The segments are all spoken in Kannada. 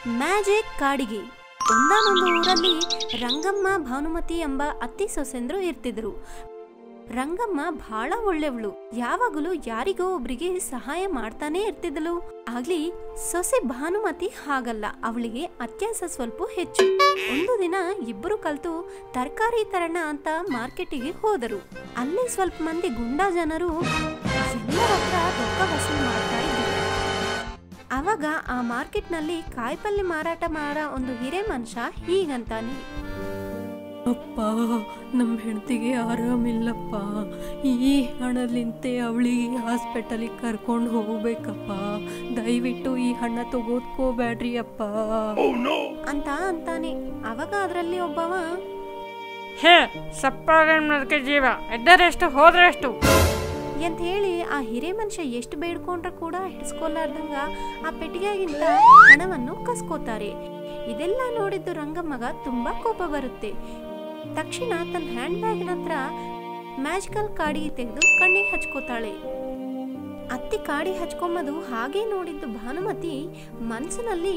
ಮ್ಯಾಜಿಕ್ ಕಾಡಿಗೆ ಒಂದಾನೊಂದು ಊರಲ್ಲಿ ರಂಗಮ್ಮ ಭಾನುಮತಿ ಎಂಬ ಅತ್ತಿ ಸೊಸೆಂದ್ರು ಇರ್ತಿದ್ರು ರಂಗಮ್ಮ ಬಹಳ ಒಳ್ಳೆವಳು ಯಾವಾಗಲೂ ಯಾರಿಗೋ ಒಬ್ರಿಗೆ ಸಹಾಯ ಮಾಡ್ತಾನೆ ಇರ್ತಿದ್ಲು ಆಗ್ಲಿ ಸೊಸೆ ಭಾನುಮತಿ ಹಾಗಲ್ಲ ಅವಳಿಗೆ ಅತ್ಯಾಸ ಸ್ವಲ್ಪ ಹೆಚ್ಚು ಒಂದು ದಿನ ಇಬ್ಬರು ಕಲ್ತು ತರಕಾರಿ ತರಣ ಅಂತ ಮಾರ್ಕೆಟಿಗೆ ಹೋದರು ಅಲ್ಲಿ ಸ್ವಲ್ಪ ಮಂದಿ ಗುಂಡಾ ಜನರು ಎಲ್ಲರ ಹತ್ರ ರೊಕ್ಕ ವಸೂಲು ಮಾಡ್ತಾ ಇದ್ರು ಅವಾಗ ಆ ಮಾರ್ಕೆಟ್ನಲ್ಲಿ ಕಾಯಿಪಲ್ಲೆ ಮಾರಾಟ ಮಾಡೋ ಒಂದು ಹಿರೇ ಮನುಷ್ಯ ಹೀಗಂತಾನೆ ಅಪ್ಪ ನಮ್ಮ ಹೆಂಡತಿಗೆ ಆರಾಮಿಲ್ಲಪ್ಪ ಈ ಹಣಲಿಂತೆ ಅವಳಿಗೆ ಹಾಸ್ಪಿಟಲಿಗೆ ಕರ್ಕೊಂಡು ಹೋಗ್ಬೇಕಪ್ಪ ದಯವಿಟ್ಟು ಈ ಹಣ ತಗೋದ್ಕೋಬೇಡ್ರಿ ಅಪ್ಪ ಅಂತ ಅಂತಾನೆ ಅವಾಗ ಅದರಲ್ಲಿ ಒಬ್ಬವ ಹೇ ಸಪ್ಪಾಗಕ್ಕೆ ಜೀವ ಎದ್ದರೆಷ್ಟು ಹೋದ್ರೆಷ್ಟು ಅಂತ ಹೇಳಿ ಆ ಹಿರೇ ಮನುಷ್ಯ ಎಷ್ಟು ಬೇಡ್ಕೊಂಡ್ರೆ ಕೂಡ ಹಿಡಿಸ್ಕೊಲಾರ್ದಂಗ ಆ ಪೆಟ್ಟಿಗೆಗಿಂತ ಹಣವನ್ನು ಕಸ್ಕೋತಾರೆ ಇದೆಲ್ಲ ನೋಡಿದ್ದು ರಂಗಮ್ಮಗ ತುಂಬಾ ಕೋಪ ಬರುತ್ತೆ ತಕ್ಷಣ ತನ್ನ ಹ್ಯಾಂಡ್ ಬ್ಯಾಗ್ನ ಹತ್ರ ಮ್ಯಾಜಿಕಲ್ ಕಾಡಿಗೆ ತೆಗೆದು ಕಣ್ಣಿಗೆ ಹಚ್ಕೋತಾಳೆ ಅತ್ತಿ ಕಾಡಿ ಹಚ್ಕೊಂಬದು ಹಾಗೆ ನೋಡಿದ್ದು ಭಾನುಮತಿ ಮನಸ್ಸಿನಲ್ಲಿ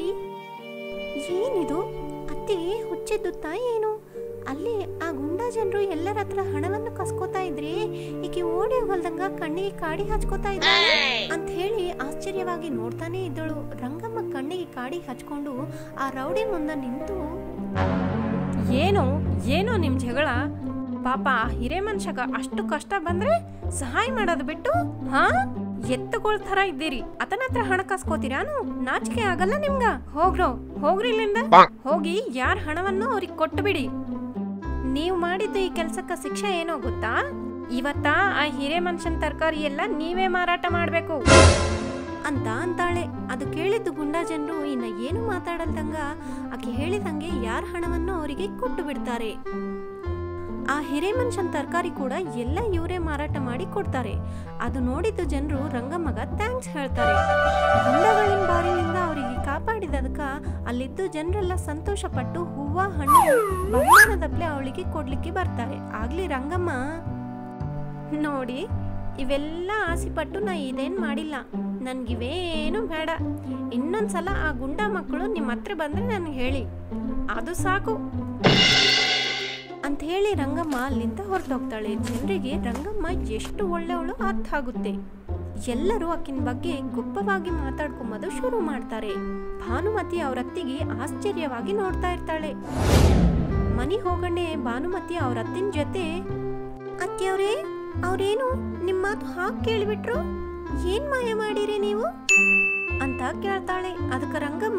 ಏನಿದು ಅತ್ತಿಗೆ ಹುಚ್ಚಿದ್ದುತ್ತಾ ಏನು ಅಲ್ಲಿ ಆ ಗುಂಡಾ ಜನರು ಎಲ್ಲರ ಹತ್ರ ಹಣವನ್ನು ಕಸ್ಕೋತಾ ಇದ್ರೆ ಈಕೆ ಓಡಿ ಹೊಲ್ದಂಗ ಕಣ್ಣಿಗೆ ಕಾಡಿ ಹಚ್ಕೋತಾ ಇದ್ದಾಳೆ ಅಂತ ಹೇಳಿ ಆಶ್ಚರ್ಯವಾಗಿ ನೋಡ್ತಾನೆ ಇದ್ದಳು ರಂಗಮ್ಮ ಕಣ್ಣಿಗೆ ಕಾಡಿ ಹಚ್ಕೊಂಡು ಆ ರೌಡಿ ಮುಂದೆ ನಿಂತು ಏನು ಏನೋ ನಿಮ್ ಜಗಳ ಪಾಪ ಆ ಹಿರೇ ಮನುಷ್ಯಗ ಅಷ್ಟು ಕಷ್ಟ ಬಂದ್ರೆ ಸಹಾಯ ಮಾಡೋದು ಬಿಟ್ಟು ಹಾ ಎತ್ತುಗಳ ಥರ ಇದ್ದೀರಿ ಆತನ ಹತ್ರ ಹಣ ಕಾಸ್ಕೋತೀರಾನು ನಾಚಿಕೆ ಆಗಲ್ಲ ನಿಮ್ಗ ಹೋಗ್ರೋ ಹೋಗ್ರಿ ಇಲ್ಲಿಂದ ಹೋಗಿ ಯಾರ ಹಣವನ್ನು ಅವ್ರಿಗೆ ಕೊಟ್ಟು ಬಿಡಿ ನೀವು ಮಾಡಿದ್ದು ಈ ಕೆಲ್ಸಕ್ಕ ಶಿಕ್ಷೆ ಏನೋ ಗೊತ್ತಾ ಇವತ್ತ ಆ ಹಿರೇ ಮನುಷ್ಯನ್ ತರಕಾರಿ ಎಲ್ಲ ನೀವೇ ಮಾರಾಟ ಮಾಡ್ಬೇಕು ಅಂತ ಅಂತಾಳೆ ಅದು ಕೇಳಿದ್ದು ಗುಂಡಾ ಜನರು ಇನ್ನ ಏನು ಮಾತಾಡಲ್ದಂಗ ಆಕೆ ಹೇಳಿದಂಗೆ ಯಾರ ಹಣವನ್ನು ಅವರಿಗೆ ಕೊಟ್ಟು ಬಿಡ್ತಾರೆ ಆ ಹಿರೇ ಮನುಷ್ಯನ್ ತರಕಾರಿ ಕೂಡ ಎಲ್ಲ ಇವರೇ ಮಾರಾಟ ಮಾಡಿ ಕೊಡ್ತಾರೆ ಅದು ನೋಡಿದ್ದು ಜನರು ರಂಗಮ್ಮಗ ಥ್ಯಾಂಕ್ಸ್ ಹೇಳ್ತಾರೆ ಗುಂಡಗಳಿನ ಬಾರಿನಿಂದ ಅವರಿಗೆ ಕಾಪಾಡಿದದಕ್ಕ ಅಲ್ಲಿದ್ದು ಜನರೆಲ್ಲ ಸಂತೋಷ ಪಟ್ಟು ಹೂವ ಹಣ್ಣು ಬಹುಮಾನದಪ್ಲೆ ಅವಳಿಗೆ ಕೊಡ್ಲಿಕ್ಕೆ ಬರ್ತಾರೆ ಆಗ್ಲಿ ರಂಗಮ್ಮ ನೋಡಿ ಇವೆಲ್ಲ ಆಸೆಪಟ್ಟು ನಾ ಇದೇನ್ ಮಾಡಿಲ್ಲ ನನ್ಗಿವೇನು ಬೇಡ ಇನ್ನೊಂದ್ಸಲ ಆ ಗುಂಡ ಮಕ್ಕಳು ನಿಮ್ಮ ಹತ್ರ ಬಂದ್ರೆ ನನಗೆ ಹೇಳಿ ಅದು ಸಾಕು ಅಂತ ಹೇಳಿ ರಂಗಮ್ಮ ಅಲ್ಲಿಂದ ಹೊರಟೋಗ್ತಾಳೆ ಜನರಿಗೆ ರಂಗಮ್ಮ ಎಷ್ಟು ಒಳ್ಳೆಯವಳು ಅರ್ಥ ಆಗುತ್ತೆ ಎಲ್ಲರೂ ಆಕಿನ ಬಗ್ಗೆ ಗುಪ್ಪವಾಗಿ ಮಾತಾಡ್ಕೊಂಬದು ಶುರು ಮಾಡ್ತಾರೆ ಭಾನುಮತಿ ಅವ್ರ ಅತ್ತಿಗೆ ಆಶ್ಚರ್ಯವಾಗಿ ನೋಡ್ತಾ ಇರ್ತಾಳೆ ಮನಿ ಹೋಗಣೆ ಭಾನುಮತಿ ಅವ್ರ ಅತ್ತಿನ ಜೊತೆ ಅತ್ತಿಯವ್ರೇ ಅವ್ರೇನು ನಿಮ್ಮ ಮಾತು ಹಾಗೆ ಕೇಳಿಬಿಟ್ರು ಏನ್ ಮಾಯ ಮಾಡಿರಿ ನೀವು ಅಂತ ಕೇಳ್ತಾಳೆ ಅದಕ್ಕೆ ರಂಗಮ್ಮ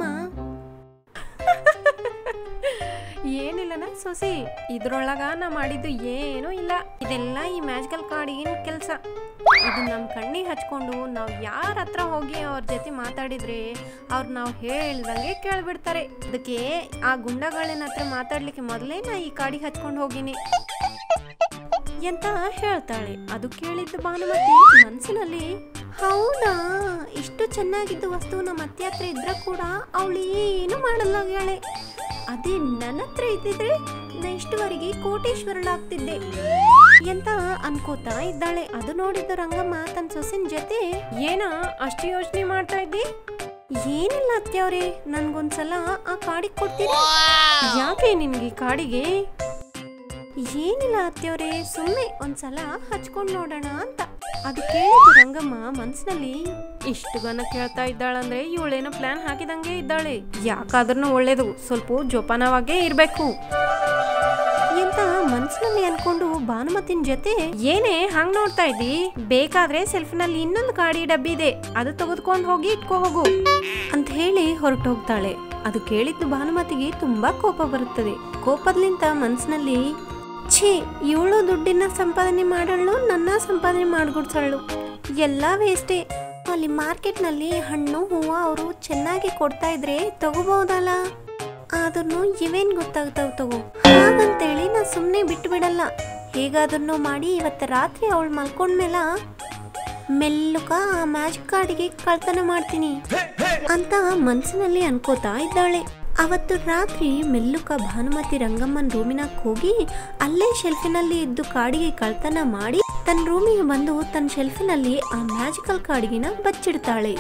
ಏನಿಲ್ಲನ ಸೊಸಿ ಇದ್ರೊಳಗ ನಾ ಮಾಡಿದ್ದು ಏನೂ ಇಲ್ಲ ಇದೆಲ್ಲ ಈ ಮ್ಯಾಜಿಕಲ್ ಕಾರ್ಡಿಗಿನ ಕೆಲಸ ಇದು ನಮ್ಮ ಕಣ್ಣಿಗೆ ಹಚ್ಕೊಂಡು ನಾವು ಯಾರ ಹತ್ರ ಹೋಗಿ ಅವ್ರ ಜೊತೆ ಮಾತಾಡಿದ್ರೆ ಅವ್ರು ನಾವು ಹೇಳ್ದಂಗೆ ಕೇಳ್ಬಿಡ್ತಾರೆ ಅದಕ್ಕೆ ಆ ಗುಂಡಗಳಿನ ಹತ್ರ ಮಾತಾಡ್ಲಿಕ್ಕೆ ಮೊದಲೇ ನಾ ಈ ಕಾಡಿಗೆ ಹಚ್ಕೊಂಡು ಹೋಗಿನಿ ಎಂತ ಹೇಳ್ತಾಳೆ ಅದು ಕೇಳಿದ್ದು ಭಾನುಮತಿ ಮನ್ಸಿನಲ್ಲಿ ಹೌದಾ ಇಷ್ಟು ಚೆನ್ನಾಗಿದ್ದು ವಸ್ತು ನಮ್ಮ ಅತ್ತೆ ಹತ್ರ ಇದ್ರ ಕೂಡ ಅವಳು ಏನು ಮಾಡಲಾಗ್ಯಾಳೆ ಅದೇ ನನ್ನ ಹತ್ರ ಇದ್ದಿದ್ರೆ ನಾ ಇಷ್ಟುವರೆಗೆ ಕೋಟೇಶ್ವರಳಾಗ್ತಿದ್ದೆ ಎಂತ ಅನ್ಕೋತಾ ಇದ್ದಾಳೆ ಅದು ನೋಡಿದ್ದು ರಂಗಮ್ಮ ತನ್ನ ಸೊಸಿನ ಜೊತೆ ಏನ ಅಷ್ಟು ಯೋಚನೆ ಮಾಡ್ತಾ ಇದ್ದಿ ಏನಿಲ್ಲ ಅತ್ತೆಯವ್ರೆ ನನ್ಗೊಂದ್ಸಲ ಆ ಕಾಡಿಗೆ ಕೊಡ್ತೀರಾ ಯಾಕೆ ನಿನ್ಗೆ ಈ ಕಾಡಿಗೆ ಏನಿಲ್ಲ ಅತ್ತೆಯವ್ರೆ ಸುಮ್ಮನೆ ಒಂದ್ಸಲ ಹಚ್ಕೊಂಡು ನೋಡೋಣ ಅಂತ ಅದು ಕೇಳಿದ್ದು ರಂಗಮ್ಮ ಮನ್ಸಿನಲ್ಲಿ ಇಷ್ಟು ಗನ ಕೇಳ್ತಾ ಇದ್ದಾಳಂದ್ರೆ ಇವಳೇನೋ ಪ್ಲಾನ್ ಹಾಕಿದಂಗೆ ಇದ್ದಾಳೆ ಯಾಕಾದ್ರೂ ಒಳ್ಳೇದು ಸ್ವಲ್ಪ ಜೋಪಾನವಾಗೇ ಇರ್ಬೇಕು ಎಂತ ಮನ್ಸಿನಲ್ಲಿ ಅನ್ಕೊಂಡು ಭಾನುಮತಿನ ಜೊತೆ ಏನೇ ಹಂಗ್ ನೋಡ್ತಾ ಇದ್ದಿ ಬೇಕಾದ್ರೆ ಸೆಲ್ಫ್ನಲ್ಲಿ ಇನ್ನೊಂದು ಗಾಡಿ ಡಬ್ಬಿ ಇದೆ ಅದು ತೆಗೆದುಕೊಂಡು ಹೋಗಿ ಇಟ್ಕೋ ಹೋಗು ಅಂತ ಹೇಳಿ ಹೊರಟೋಗ್ತಾಳೆ ಅದು ಕೇಳಿದ್ದು ಭಾನುಮತಿಗೆ ತುಂಬಾ ಕೋಪ ಬರುತ್ತದೆ ಕೋಪದ್ಲಿಂತ ಮನ್ಸಿನಲ್ಲಿ ಛೀ ಇವಳು ದುಡ್ಡಿನ ಸಂಪಾದನೆ ಮಾಡಳು ನನ್ನ ಸಂಪಾದನೆ ಮಾಡ್ಕೊಡ್ಸಳು ಎಲ್ಲ ವೇಸ್ಟೇ ಅಲ್ಲಿ ಮಾರ್ಕೆಟ್ನಲ್ಲಿ ಹಣ್ಣು ಹೂವು ಅವರು ಚೆನ್ನಾಗಿ ಕೊಡ್ತಾ ಇದ್ರೆ ತಗೋಬಹುದಲ್ಲ ಆದ್ರೂ ಇವೇನ್ ಗೊತ್ತಾಗ್ತಾವ್ ತಗೋ ಹಾಗಂತೇಳಿ ನಾ ಸುಮ್ಮನೆ ಬಿಟ್ಟು ಬಿಡಲ್ಲ ಹೇಗಾದ್ರೂ ಮಾಡಿ ಇವತ್ತು ರಾತ್ರಿ ಅವಳು ಮಲ್ಕೊಂಡ್ಮೇಲ ಮೆಲ್ಲುಕ ಆ ಮ್ಯಾಜಿಕ್ ಕಾರ್ಡಿಗೆ ಕಳ್ತನ ಮಾಡ್ತೀನಿ ಅಂತ ಮನಸ್ಸಿನಲ್ಲಿ ಅನ್ಕೋತಾ ಇದ್ದಾಳೆ ಅವತ್ತು ರಾತ್ರಿ ಮೆಲ್ಲುಕ ಭಾನುಮತಿ ರಂಗಮ್ಮನ ರೂಮಿನಾಗ ಹೋಗಿ ಅಲ್ಲೇ ಶೆಲ್ಫಿನಲ್ಲಿ ಇದ್ದು ಕಾಡಿಗೆ ಕಳ್ತನ ಮಾಡಿ ತನ್ನ ರೂಮಿಗೆ ಬಂದು ತನ್ನ ಶೆಲ್ಫಿನಲ್ಲಿ ಆ ಮ್ಯಾಜಿಕಲ್ ಕಾಡಿಗೆನ ಬಚ್ಚಿಡ್ತಾಳೆ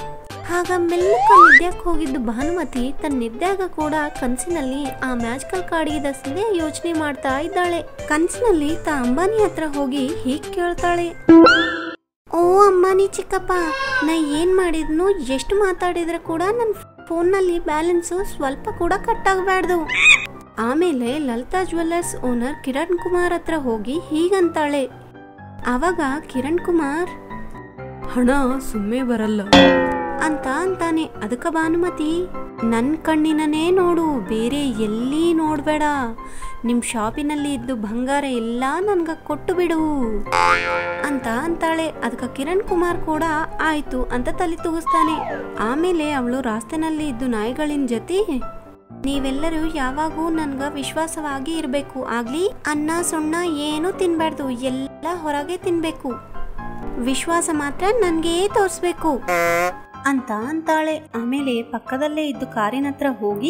ಆಗ ಮೆಲ್ಲಕ ನಿದ್ಯಾಕ್ ಹೋಗಿದ್ದು ಭಾನುಮತಿ ತನ್ನ ನಿದ್ಯಾಗ ಕೂಡ ಕನ್ಸಿನಲ್ಲಿ ಆ ಮ್ಯಾಜಿಕಲ್ ಕಾಡಿಗೆ ಯೋಚನೆ ಮಾಡ್ತಾ ಇದ್ದಾಳೆ ಕನ್ಸಿನಲ್ಲಿ ತಾ ಅಂಬಾನಿ ಹತ್ರ ಹೋಗಿ ಹೀಗ್ ಕೇಳ್ತಾಳೆ ಓ ಅಂಬಾನಿ ಚಿಕ್ಕಪ್ಪ ನಾ ಏನ್ ಮಾಡಿದ್ನು ಎಷ್ಟು ಮಾತಾಡಿದ್ರೆ ಕೂಡ ನನ್ನ ಫೋನ್ನಲ್ಲಿ ಬ್ಯಾಲೆನ್ಸು ಸ್ವಲ್ಪ ಕೂಡ ಕಟ್ ಆಗಬಾರ್ದು ಆಮೇಲೆ ಲಲಿತಾ ಜ್ಯುವೆಲ್ಲರ್ಸ್ ಓನರ್ ಕಿರಣ್ ಕುಮಾರ್ ಹತ್ರ ಹೋಗಿ ಹೀಗಂತಾಳೆ ಅವಾಗ ಕಿರಣ್ ಕುಮಾರ್ ಹಣ ಸುಮ್ಮನೆ ಬರಲ್ಲ ಅಂತ ಅಂತಾನೆ ಅದಕ್ಕ ಭಾನುಮತಿ ನನ್ನ ಕಣ್ಣಿನನೇ ನೋಡು ಬೇರೆ ಎಲ್ಲಿ ನೋಡ್ಬೇಡ ನಿಮ್ ಶಾಪಿನಲ್ಲಿ ಇದ್ದು ಬಂಗಾರ ಎಲ್ಲ ನನ್ಗ ಕೊಟ್ಟು ಬಿಡು ಅಂತ ಅಂತಾಳೆ ಅದಕ್ಕ ಕಿರಣ್ ಕುಮಾರ್ ಕೂಡ ಆಯ್ತು ಅಂತ ತಲೆ ತೂಗಿಸ್ತಾನೆ ಆಮೇಲೆ ಅವಳು ರಾಸ್ತೆನಲ್ಲಿ ಇದ್ದು ನಾಯಿಗಳಿನ ಜೊತೆ ನೀವೆಲ್ಲರೂ ಯಾವಾಗೂ ನನ್ಗ ವಿಶ್ವಾಸವಾಗಿ ಇರಬೇಕು ಆಗ್ಲಿ ಅನ್ನ ಸುಣ್ಣ ಏನು ತಿನ್ಬಾರ್ದು ಎಲ್ಲ ಹೊರಗೆ ತಿನ್ಬೇಕು ವಿಶ್ವಾಸ ಮಾತ್ರ ನನ್ಗೆ ತೋರಿಸ್ಬೇಕು ಅಂತ ಅಂತಾಳೆ ಆಮೇಲೆ ಪಕ್ಕದಲ್ಲೇ ಇದ್ದು ಕಾರಿನ ಹತ್ರ ಹೋಗಿ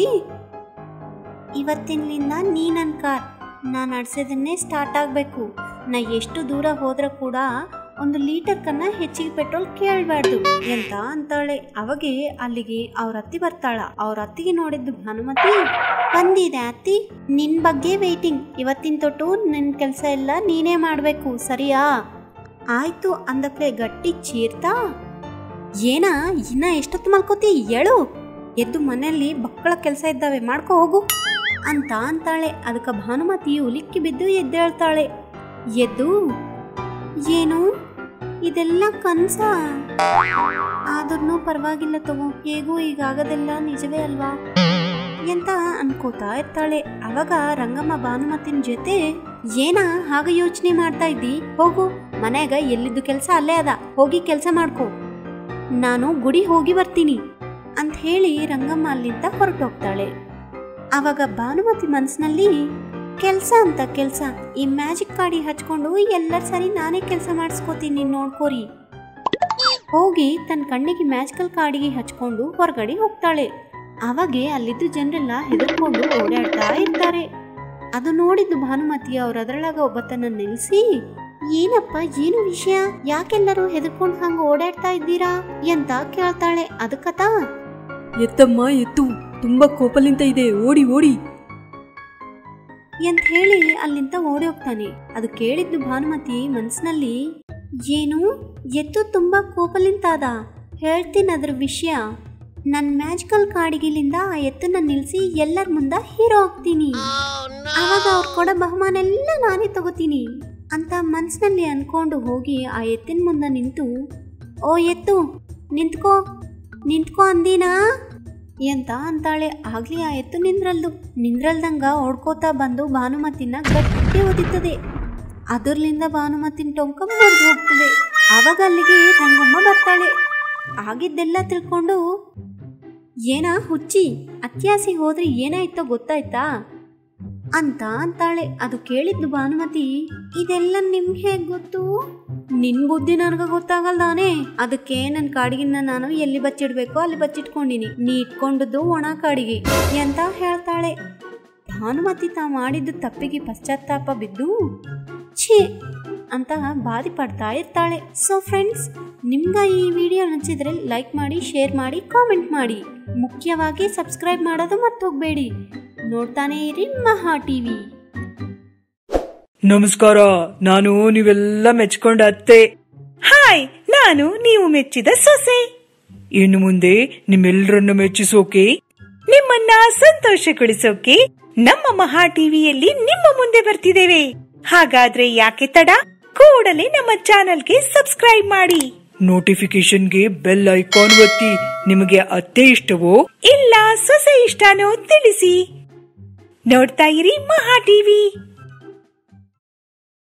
ಇವತ್ತಿನಿಂದ ನೀ ನನ್ನ ಕಾರ್ ನಾ ನಡ್ಸೋದನ್ನೇ ಸ್ಟಾರ್ಟ್ ಆಗಬೇಕು ನಾ ಎಷ್ಟು ದೂರ ಹೋದ್ರೆ ಕೂಡ ಒಂದು ಲೀಟರ್ ಕನ್ನ ಹೆಚ್ಚಿಗೆ ಪೆಟ್ರೋಲ್ ಕೇಳಬಾರ್ದು ಅಂತ ಅಂತಾಳೆ ಅವಾಗೆ ಅಲ್ಲಿಗೆ ಅವ್ರ ಅತ್ತಿ ಬರ್ತಾಳ ಅವ್ರ ಅತ್ತಿಗೆ ನೋಡಿದ್ದು ಭಾನುಮತಿ ಬಂದಿದೆ ಅತ್ತಿ ನಿನ್ ಬಗ್ಗೆ ವೇಟಿಂಗ್ ಇವತ್ತಿನ ತೊಟ್ಟು ನಿನ್ ಕೆಲಸ ಎಲ್ಲ ನೀನೇ ಮಾಡಬೇಕು ಸರಿಯಾ ಆಯ್ತು ಅಂದಕ್ಲೆ ಗಟ್ಟಿ ಚೀರ್ತಾ ಏನ ಇನ್ನ ಎಷ್ಟೊತ್ತು ಮಲ್ಕೋತಿ ಹೇಳು ಎದ್ದು ಮನೆಯಲ್ಲಿ ಮಕ್ಕಳ ಕೆಲಸ ಇದ್ದಾವೆ ಮಾಡ್ಕೊ ಹೋಗು ಅಂತ ಅಂತಾಳೆ ಅದಕ್ಕೆ ಭಾನುಮತಿಯು ಉಲಿಕ್ಕಿ ಬಿದ್ದು ಎದ್ದೇಳ್ತಾಳೆ ಎದ್ದು ಏನು ಇದೆಲ್ಲ ಕನ್ಸ ಆದ್ರೂ ಪರವಾಗಿಲ್ಲ ತಗೋ ಹೇಗೂ ಈಗ ಆಗೋದೆಲ್ಲ ನಿಜವೇ ಅಲ್ವಾ ಅಂತ ಅನ್ಕೋತಾ ಇರ್ತಾಳೆ ಅವಾಗ ರಂಗಮ್ಮ ಭಾನುಮತಿನ ಜೊತೆ ಏನ ಹಾಗ ಯೋಚನೆ ಮಾಡ್ತಾ ಇದ್ದಿ ಹೋಗು ಮನ್ಯಾಗ ಎಲ್ಲಿದ್ದು ಕೆಲಸ ಅಲ್ಲೇ ಅದ ಹೋಗಿ ಕೆಲಸ ಮಾಡ್ಕೋ ನಾನು ಗುಡಿ ಹೋಗಿ ಬರ್ತೀನಿ ಅಂತ ಹೇಳಿ ರಂಗಮ್ಮ ಅಲ್ಲಿಂದ ಹೊರಟೋಗ್ತಾಳೆ ಅವಾಗ ಭಾನುಮತಿ ಮನಸ್ಸಿನಲ್ಲಿ ಕೆಲಸ ಅಂತ ಕೆಲಸ ಈ ಮ್ಯಾಜಿಕ್ ಕಾಡಿ ಹಚ್ಕೊಂಡು ಎಲ್ಲರ ಸರಿ ನಾನೇ ಕೆಲಸ ಮಾಡಿಸ್ಕೋತೀನಿ ನೋಡ್ಕೋರಿ ಹೋಗಿ ತನ್ನ ಕಣ್ಣಿಗೆ ಮ್ಯಾಜಿಕಲ್ ಕಾಡಿಗೆ ಹಚ್ಕೊಂಡು ಹೊರಗಡೆ ಹೋಗ್ತಾಳೆ ಅವಾಗೆ ಅಲ್ಲಿದ್ದು ಜನರೆಲ್ಲ ಹೆದರ್ಕೊಂಡು ಓಡಾಡ್ತಾ ಇರ್ತಾರೆ ಅದು ನೋಡಿದ್ದು ಭಾನುಮತಿ ಅವ್ರ ಅದರೊಳಗ ಒಬ್ಬತನ್ನ ನಿಲ್ಲಿಸಿ ಏನಪ್ಪ ಏನು ವಿಷಯ ಯಾಕೆಲ್ಲರೂ ಹೆದರ್ಕೊಂಡು ಹಂಗ ಓಡಾಡ್ತಾ ಇದ್ದೀರಾ ಅಂತ ಕೇಳ್ತಾಳೆ ಅದಕ್ಕತ ಎತ್ತಮ್ಮ ಎತ್ತು ತುಂಬಾ ಕೋಪಲಿಂತ ಇದೆ ಓಡಿ ಓಡಿ ಅಂತ ಹೇಳಿ ಅಲ್ಲಿಂದ ಓಡಿ ಹೋಗ್ತಾನೆ ಅದು ಕೇಳಿದ್ದು ಭಾನುಮತಿ ಮನ್ಸಿನಲ್ಲಿ ಏನು ಎತ್ತು ತುಂಬಾ ಕೋಪಲಿಂತಾದ ಹೇಳ್ತೀನಿ ಅದ್ರ ವಿಷಯ ನನ್ನ ಮ್ಯಾಜಿಕಲ್ ಕಾಡಿಗಿಲಿಂದ ಆ ಎತ್ತನ್ನ ನಿಲ್ಸಿ ಎಲ್ಲರ ಮುಂದ ಹೀರೋ ಆಗ್ತೀನಿ ಆವಾಗ ಅವ್ರು ಕೊಡೋ ಬಹುಮಾನ ಎಲ್ಲ ನಾನೇ ತಗೋತೀನಿ ಅಂತ ಮನ್ಸಿನಲ್ಲಿ ಅನ್ಕೊಂಡು ಹೋಗಿ ಆ ಎತ್ತಿನ ಮುಂದೆ ನಿಂತು ಓ ಎತ್ತು ನಿಂತ್ಕೋ ನಿಂತ್ಕೋ ಅಂದಿನಾ ಎಂತ ಅಂತಾಳೆ ಆಗ್ಲಿ ಆ ಎತ್ತು ನಿಂದ್ರಲ್ದು ನಿಂದ್ರಲ್ದಂಗ ಓಡ್ಕೋತಾ ಬಂದು ಭಾನುಮತಿನ ಗಟ್ಟಿ ಒದಿತದೆ ಅದರ್ಲಿಂದ ಭಾನುಮತಿನ ಟೊಂಕ ಮುರಿದು ಹೋಗ್ತದೆ ಆವಾಗ ಅಲ್ಲಿಗೆ ರಂಗಮ್ಮ ಬರ್ತಾಳೆ ಆಗಿದ್ದೆಲ್ಲ ತಿಳ್ಕೊಂಡು ಏನ ಹುಚ್ಚಿ ಅತ್ಯಾಸಿ ಹೋದ್ರೆ ಏನಾಯ್ತೋ ಗೊತ್ತಾಯ್ತಾ ಅಂತ ಅಂತಾಳೆ ಅದು ಕೇಳಿದ್ದು ಭಾನುಮತಿ ಇದೆಲ್ಲ ನಿಮ್ಗೆ ಹೇಗ್ ಗೊತ್ತು ನಿನ್ ಬುದ್ಧಿ ನನಗ ಗೊತ್ತಾಗಲ್ದಾನೆ ಅದಕ್ಕೆ ನನ್ನ ಕಾಡಿಗಿನ್ನ ನಾನು ಎಲ್ಲಿ ಬಚ್ಚಿಡ್ಬೇಕೋ ಅಲ್ಲಿ ಬಚ್ಚಿಟ್ಕೊಂಡಿನಿ ನೀ ಇಟ್ಕೊಂಡದ್ದು ಒಣ ಕಾಡಿಗೆ ಅಂತ ಹೇಳ್ತಾಳೆ ಭಾನುಮತಿ ತಾ ಮಾಡಿದ್ದು ತಪ್ಪಿಗೆ ಪಶ್ಚಾತ್ತಾಪ ಬಿದ್ದು ಛೀ ಅಂತ ಬಾಧಿ ಪಡ್ತಾ ಇರ್ತಾಳೆ ಸೊ ಫ್ರೆಂಡ್ಸ್ ನಿಮ್ಗ ಈ ವಿಡಿಯೋ ನಚ್ಚಿದ್ರೆ ಲೈಕ್ ಮಾಡಿ ಶೇರ್ ಮಾಡಿ ಕಾಮೆಂಟ್ ಮಾಡಿ ಮುಖ್ಯವಾಗಿ ಸಬ್ಸ್ಕ್ರೈಬ್ ಮಾಡೋದು ಮರ್ತೋಗ್ಬೇಡಿ ನೋಡ್ತಾನೆ ಇರಿ ಮಹಾ ಟಿವಿ ನಮಸ್ಕಾರ ನಾನು ನೀವೆಲ್ಲ ಮೆಚ್ಕೊಂಡ ಅತ್ತೆ ಹಾಯ್ ನಾನು ನೀವು ಮೆಚ್ಚಿದ ಸೊಸೆ ಇನ್ನು ಮುಂದೆ ನಿಮ್ಮೆಲ್ಲರನ್ನ ಮೆಚ್ಚಿಸೋಕೆ ನಿಮ್ಮನ್ನ ಸಂತೋಷಗೊಳಿಸೋಕೆ ನಮ್ಮ ಮಹಾ ಟಿವಿಯಲ್ಲಿ ನಿಮ್ಮ ಮುಂದೆ ಬರ್ತಿದ್ದೇವೆ ಹಾಗಾದ್ರೆ ಯಾಕೆ ತಡ ಕೂಡಲೇ ನಮ್ಮ ಚಾನೆಲ್ಗೆ ಸಬ್ಸ್ಕ್ರೈಬ್ ಮಾಡಿ ನೋಟಿಫಿಕೇಶನ್ಗೆ ಬೆಲ್ ಐಕಾನ್ ಒತ್ತಿ ನಿಮಗೆ ಅತ್ತೆ ಇಷ್ಟವೋ ಇಲ್ಲ ಸೊಸೆ ಇಷ್ಟನೋ ತಿಳಿಸಿ ನೋಡ್ತಾ ಇರಿ ಮಹಾ ಟಿವಿ